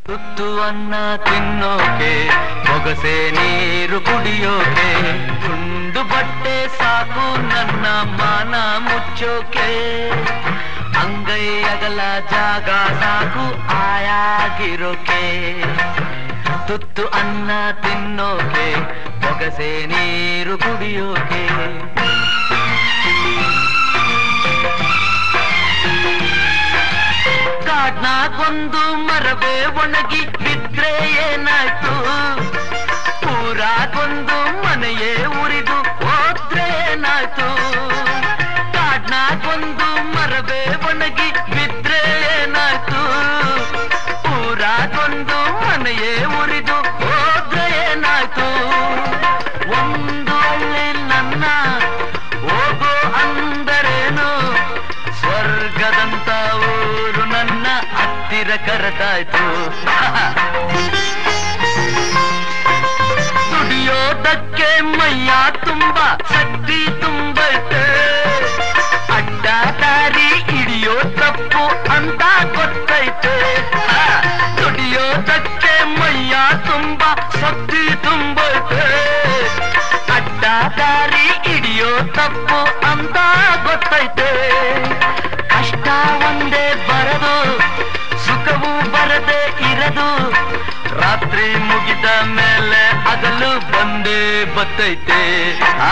ತುತ್ತು ಅನ್ನ ತಿನ್ನೋಕೆ ಬೊಗಸೆ ನೀರು ಕುಡಿಯೋಕೆ ತುಂಡು ಬಟ್ಟೆ ಸಾಕು ನನ್ನ ಮಾನ ಮುಚ್ಚೋಕೆ ಅಂಗೈ ಅಗಲ ಜಾಗ ಸಾಕು ಆಯಾಗಿರೋಕೆ ತುತ್ತು ಅನ್ನ ತಿನ್ನೋಕೆ ಬೊಗಸೆ ನೀರು ಕುಡಿಯೋಕೆ ಕಾಡ್ನಾಗೊಂದು ಮರವೇ ಒಣಗಿ ಬಿದ್ರೆ ಏನಾಯ್ತು ಊರಾಗೊಂದು ಮನೆಯೇ ಉರಿದು ಹೋದ್ರೆ ಏನಾಯ್ತು ಕಾಡ್ನಾಗೊಂದು ಮರವೇ ಒಣಗಿ ಬಿದ್ರೆ ಏನಾಯ್ತು ಊರಾಗೊಂದು ಮನೆಯೇ ಉರಿದು ಹೋದ್ರೆ ಏನಾಯ್ತು ಒಂದು ಹಳ್ಳಿ ನನ್ನ ಹೋಗೋ ಅಂದರೇನು ಸ್ವರ್ಗದಂತ ಊರು ನನ್ನ ಹತ್ತಿರ ಕರೆದಾಯ್ತು ದುಡಿಯೋದಕ್ಕೆ ಮೈಯ ತುಂಬ ಶಕ್ತಿ ತುಂಬೈತೆ ಅಡ್ಡ ದಾರಿ ಹಿಡಿಯೋ ತಪ್ಪು ಅಂತ ಗೊತ್ತೈತೆ ಹಾ, ದುಡಿಯೋದಕ್ಕೆ ಮೈಯ ತುಂಬ ಶಕ್ತಿ ತುಂಬೈತೆ ಅಡ್ಡ ದಾರಿ ಹಿಡಿಯೋ ತಪ್ಪು ಅಂತ ಗೊತ್ತೈತೆ ಕಷ್ಟ ಒಂದೇ ಬರದು ಸುಖವು ಬರದೆ ಇರದು ರಾತ್ರಿ ಮುಗಿದ ಮೇಲೆ ಹಗಲು ಬಂದೇ ಬತ್ತೈತೆ ಆ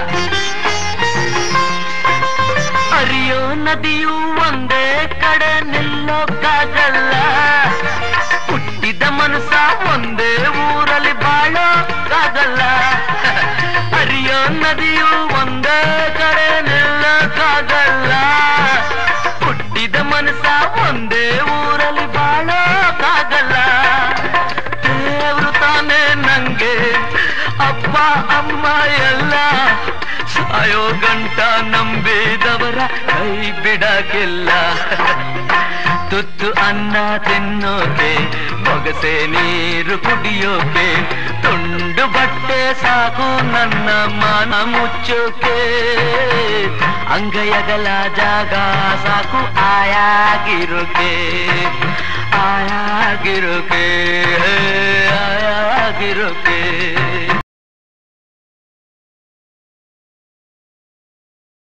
ಹರಿಯೋ ನದಿಯು ಒಂದೇ ಕಡೆ ನಿಲ್ಲೋಕ್ಕಾಗಲ್ಲ ಹುಟ್ಟಿದ ಮನಸ್ಸ ಒಂದೇ ಊರಲ್ಲಿ ಬಾಳೋಕ್ಕಾಗಲ್ಲ ಹರಿಯೋ ನದಿಯು ಒಂದೇ ಕಡೆ ನಿಲ್ಲೋಕ್ಕಾಗಲ್ಲ ಹುಟ್ಟಿದ ಮನಸ್ಸ ಒಂದೇ ಊರಲ್ಲಿ ಬಾಳೋಕ್ಕಾಗಲ್ಲ ದೇವ್ರು ತಾನೇ ನಂಗೆ ಅಪ್ಪ ಅಮ್ಮ ಎಲ್ಲ ಸಾಯೋ ಗಂಟ ನಂಬಿದವರ ಕೈ ಬಿಡಕ್ಕಿಲ್ಲ ತುತ್ತು ಅನ್ನ ತಿನ್ನೋಕೆ ಬೊಗಸೆ ನೀರು ಕುಡಿಯೋಕೆ ತುಂಡು ಬಟ್ಟೆ ಸಾಕು ನನ್ನ ಮಾನ ಮುಚ್ಚೋಕೆ ಅಂಗೈಯಗಲ ಜಾಗ ಸಾಕು ಆಯಾಗಿರೋಕೆ ಆಯಾಗಿರೋಕೆ